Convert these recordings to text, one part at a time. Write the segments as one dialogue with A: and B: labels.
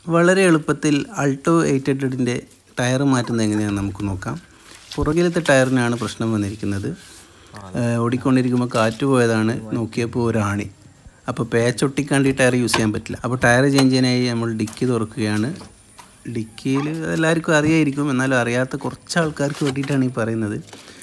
A: വളരെ എളുപ്പത്തിൽ Alto eight ഹൺഡ്രഡിൻ്റെ tyre മാറ്റുന്നത് എങ്ങനെയാണെന്ന് നമുക്ക് നോക്കാം പുറകിലത്തെ ടയറിനാണ് പ്രശ്നം വന്നിരിക്കുന്നത് ഏഹ് ഓടിക്കൊണ്ടിരിക്കുമ്പോൾ കാറ്റ് പോയതാണ് നോക്കിയപ്പോൾ ഒരു ആണി അപ്പോൾ പേച്ചൊട്ടിക്കാണ്ട് ഈ ടയർ യൂസ് ചെയ്യാൻ പറ്റില്ല അപ്പോൾ ടയർ ചേഞ്ച് ചെയ്യാനായി നമ്മൾ ഡിക്കി തുറക്കുകയാണ് ഡിക്കിയിൽ എല്ലാവർക്കും അറിയായിരിക്കും എന്നാലും അറിയാത്ത കുറച്ച് ആൾക്കാർക്ക് വേണ്ടിയിട്ടാണ് ഈ പറയുന്നത്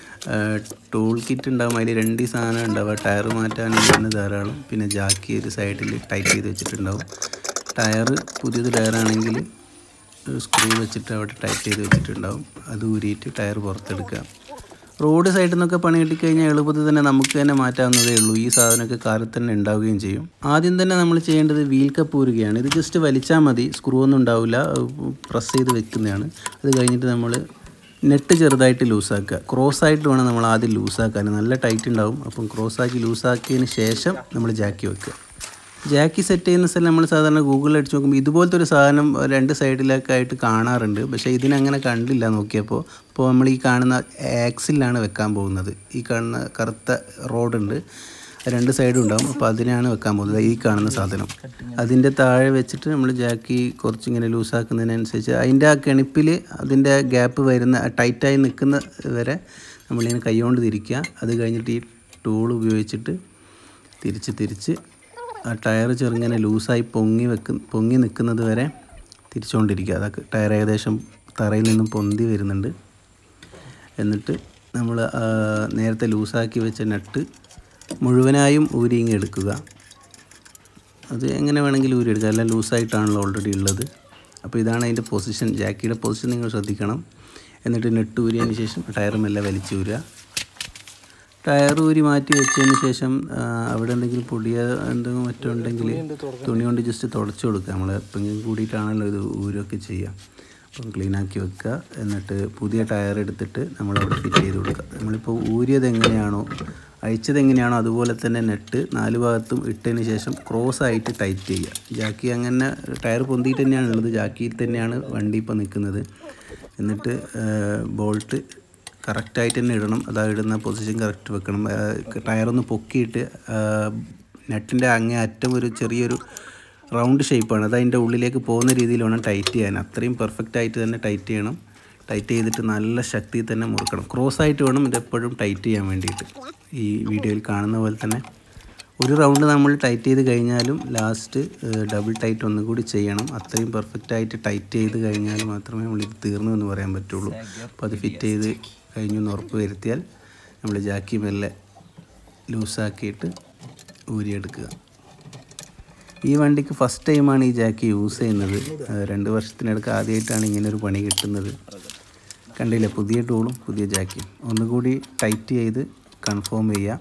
A: ടൂൾ കിറ്റ് ഉണ്ടാവും അതിൽ രണ്ട് സാധനം ഉണ്ടാവുക ടയർ മാറ്റാൻ തന്നെ ധാരാളം പിന്നെ ജാക്കി ഒരു സൈഡിൽ ടൈറ്റ് ചെയ്ത് വെച്ചിട്ടുണ്ടാവും ടയർ പുതിയത് ടയറാണെങ്കിൽ സ്ക്രൂ വെച്ചിട്ട് അവിടെ ടൈറ്റ് ചെയ്ത് വെച്ചിട്ടുണ്ടാവും അത് ഊരിയിട്ട് ടയർ പുറത്തെടുക്കുക റോഡ് സൈഡിൽ നിന്നൊക്കെ പണി കിട്ടിക്കഴിഞ്ഞാൽ എളുപ്പത്തിൽ തന്നെ നമുക്ക് തന്നെ മാറ്റാവുന്നതേ ഉള്ളൂ ഈ സാധനമൊക്കെ കാലത്ത് തന്നെ ഉണ്ടാവുകയും ചെയ്യും ആദ്യം തന്നെ നമ്മൾ ചെയ്യേണ്ടത് വീൽ കപ്പ് ഊരുകയാണ് ഇത് ജസ്റ്റ് വലിച്ചാൽ മതി സ്ക്രൂ ഒന്നും ഉണ്ടാവില്ല പ്രസ് ചെയ്ത് വെക്കുന്നതാണ് അത് കഴിഞ്ഞിട്ട് നമ്മൾ നെറ്റ് ചെറുതായിട്ട് ലൂസാക്കുക ക്രോസ് ആയിട്ട് വേണം നമ്മൾ ആദ്യം ലൂസാക്കാൻ നല്ല ടൈറ്റ് ഉണ്ടാവും അപ്പം ക്രോസാക്കി ലൂസാക്കിയതിന് ശേഷം നമ്മൾ ജാക്കി വെക്കുക ജാക്കി സെറ്റ് ചെയ്യുന്ന സ്ഥലം നമ്മൾ സാധാരണ ഗൂഗിളിൽ അടിച്ച് നോക്കുമ്പോൾ ഇതുപോലത്തെ ഒരു സാധനം രണ്ട് സൈഡിലൊക്കെ ആയിട്ട് കാണാറുണ്ട് പക്ഷേ ഇതിനങ്ങനെ കണ്ടില്ല നോക്കിയപ്പോൾ ഇപ്പോൾ നമ്മൾ ഈ കാണുന്ന ആക്സിലാണ് വെക്കാൻ പോകുന്നത് ഈ കാണുന്ന കറുത്ത റോഡുണ്ട് രണ്ട് സൈഡും ഉണ്ടാവും അപ്പോൾ അതിനാണ് വെക്കാൻ പോകുന്നത് ഈ കാണുന്ന സാധനം അതിൻ്റെ താഴെ വെച്ചിട്ട് നമ്മൾ ജാക്കി കുറച്ചിങ്ങനെ ലൂസാക്കുന്നതിനനുസരിച്ച് അതിൻ്റെ ആ കിണിപ്പിൽ അതിൻ്റെ ഗ്യാപ്പ് വരുന്ന ടൈറ്റായി നിൽക്കുന്ന വരെ നമ്മളിങ്ങനെ കൈകൊണ്ട് തിരിക്കുക അത് കഴിഞ്ഞിട്ട് ഈ ടൂൾ ഉപയോഗിച്ചിട്ട് തിരിച്ച് തിരിച്ച് ആ ടയർ ചെറുങ്ങനെ ലൂസായി പൊങ്ങി വെക്ക് പൊങ്ങി നിൽക്കുന്നത് വരെ തിരിച്ചുകൊണ്ടിരിക്കുക അതൊക്കെ ടയർ ഏകദേശം തറയിൽ നിന്നും പൊന്തി വരുന്നുണ്ട് എന്നിട്ട് നമ്മൾ നേരത്തെ ലൂസാക്കി വെച്ച നട്ട് മുഴുവനായും ഊരിങ്ങി എടുക്കുക അത് എങ്ങനെ വേണമെങ്കിലും ഊരിയെടുക്കുക എല്ലാം ലൂസായിട്ടാണല്ലോ ഓൾറെഡി ഉള്ളത് അപ്പോൾ ഇതാണ് അതിൻ്റെ പൊസിഷൻ ജാക്കിയുടെ പൊസിഷൻ നിങ്ങൾ ശ്രദ്ധിക്കണം എന്നിട്ട് നെട്ട് ഊരിയതിന് ശേഷം ടയർ മെല്ലെ വലിച്ചൂരുക ടയർ ഊരി മാറ്റി വെച്ചതിന് ശേഷം ആ, അവിടെ എന്തെങ്കിലും പൊടിയ എന്തെങ്കിലും മറ്റോ ഉണ്ടെങ്കിൽ തുണി കൊണ്ട് ജസ്റ്റ് തുടച്ചു കൊടുക്കുക നമ്മൾ എപ്പോഴെങ്കിലും കൂടിയിട്ടാണല്ലോ ഇത് ഊരൊക്കെ ചെയ്യുക അപ്പം ക്ലീൻ ആക്കി വെക്കുക എന്നിട്ട് പുതിയ ടയർ എടുത്തിട്ട് നമ്മളവിടെ ഫിറ്റ് ചെയ്ത് കൊടുക്കുക നമ്മളിപ്പോൾ ഊരിയത് എങ്ങനെയാണോ അയച്ചത് എങ്ങനെയാണോ അതുപോലെ തന്നെ നെട്ട് നാല് ഭാഗത്തും ഇട്ടതിന് ശേഷം ക്രോസ് ആയിട്ട് ടൈറ്റ് ചെയ്യുക ജാക്കി അങ്ങനെ ടയർ പൊന്തിയിട്ട് തന്നെയാണ് ഉള്ളത് ജാക്കിയിൽ തന്നെയാണ് വണ്ടി ഇപ്പോൾ നിൽക്കുന്നത് എന്നിട്ട് ബോൾട്ട് കറക്റ്റായിട്ട് തന്നെ ഇടണം അതാ ഇടുന്ന പൊസിഷൻ കറക്റ്റ് വെക്കണം ടയറൊന്ന് പൊക്കിയിട്ട് നെറ്റിൻ്റെ അങ്ങേ അറ്റം ഒരു ചെറിയൊരു റൗണ്ട് ഷേപ്പാണ് അത് അതിൻ്റെ ഉള്ളിലേക്ക് പോകുന്ന രീതിയിൽ വേണം ടൈറ്റ് ചെയ്യാൻ അത്രയും പെർഫെക്റ്റ് ആയിട്ട് തന്നെ ടൈറ്റ് ചെയ്യണം ടൈറ്റ് ചെയ്തിട്ട് നല്ല ശക്തിയിൽ തന്നെ മുറുക്കണം ക്രോസ് ആയിട്ട് വേണം ഇതെപ്പോഴും ടൈറ്റ് ചെയ്യാൻ വേണ്ടിയിട്ട് ഈ വീഡിയോയിൽ കാണുന്ന പോലെ തന്നെ ഒരു റൗണ്ട് നമ്മൾ ടൈറ്റ് ചെയ്ത് കഴിഞ്ഞാലും ലാസ്റ്റ് ഡബിൾ ടൈറ്റ് ഒന്നും കൂടി ചെയ്യണം അത്രയും പെർഫെക്റ്റ് ആയിട്ട് ടൈറ്റ് ചെയ്ത് കഴിഞ്ഞാൽ മാത്രമേ നമ്മളിത് തീർന്നു എന്ന് പറയാൻ പറ്റുള്ളൂ അപ്പോൾ അത് ഫിറ്റ് ചെയ്ത് കഴിഞ്ഞു എന്ന് ഉറപ്പ് വരുത്തിയാൽ നമ്മൾ ജാക്കി മെല്ലെ ലൂസാക്കിയിട്ട് ഊരിയെടുക്കുക ഈ വണ്ടിക്ക് ഫസ്റ്റ് ടൈമാണ് ഈ ജാക്കി യൂസ് ചെയ്യുന്നത് ഏഹ് രണ്ട് വർഷത്തിനടുക്ക് ആദ്യമായിട്ടാണ് ഇങ്ങനെ ഒരു പണി കിട്ടുന്നത് കണ്ടില്ലേ പുതിയ ടൂളും പുതിയ ജാക്കിയും ഒന്നുകൂടി ടൈറ്റ് ചെയ്ത് കൺഫേം ചെയ്യുക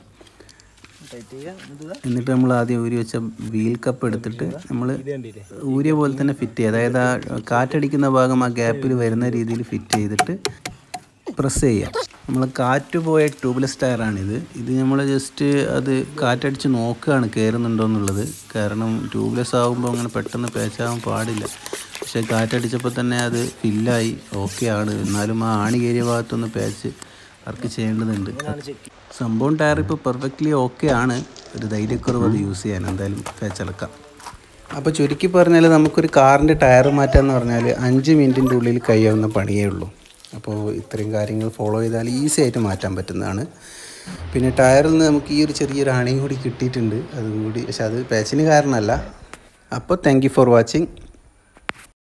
A: എന്നിട്ട് നമ്മൾ ആദ്യം ഊരി വെച്ച വീൽ കപ്പ് എടുത്തിട്ട് നമ്മൾ ഊരിയ പോലെ തന്നെ ഫിറ്റ് ചെയ്യുക അതായത് ആ കാറ്റടിക്കുന്ന ഭാഗം ആ ഗ്യാപ്പിൽ വരുന്ന രീതിയിൽ ഫിറ്റ് ചെയ്തിട്ട് പ്രസ് ചെയ്യുക നമ്മൾ കാറ്റ് പോയ ട്യൂബ്ലെസ് ടയറാണിത് ഇത് നമ്മൾ ജസ്റ്റ് അത് കാറ്റടിച്ച് നോക്കുകയാണ് കയറുന്നുണ്ടോ എന്നുള്ളത് കാരണം ട്യൂബ്ലെസ് ആകുമ്പോൾ അങ്ങനെ പെട്ടെന്ന് പേച്ചാകാൻ പാടില്ല പക്ഷേ കാറ്റടിച്ചപ്പോൾ തന്നെ അത് ഫില്ലായി ഓക്കെ ആണ് എന്നാലും ആ ആണി കയറിയ ഭാഗത്തൊന്ന് പേച്ച് വർക്ക് ചെയ്യേണ്ടതുണ്ട് സംഭവം ടയർ ഇപ്പോൾ പെർഫെക്റ്റ്ലി ഓക്കെ ആണ് ഒരു ധൈര്യക്കുറവ് അത് യൂസ് ചെയ്യാൻ എന്തായാലും പേച്ചിളക്കാം അപ്പോൾ ചുരുക്കി പറഞ്ഞാൽ നമുക്കൊരു കാറിൻ്റെ ടയർ മാറ്റാന്ന് പറഞ്ഞാൽ അഞ്ച് മിനിറ്റിൻ്റെ ഉള്ളിൽ കഴിയാവുന്ന പണിയേ ഉള്ളൂ അപ്പോൾ ഇത്രയും കാര്യങ്ങൾ ഫോളോ ചെയ്താൽ ഈസി ആയിട്ട് മാറ്റാൻ പറ്റുന്നതാണ് പിന്നെ ടയറിൽ നിന്ന് നമുക്ക് ഈ ഒരു ചെറിയൊരു അണിയും കൂടി കിട്ടിയിട്ടുണ്ട് അതും കൂടി പക്ഷെ അത് പാച്ചിന് കാരണമല്ല അപ്പോൾ താങ്ക് യു ഫോർ വാച്ചിങ്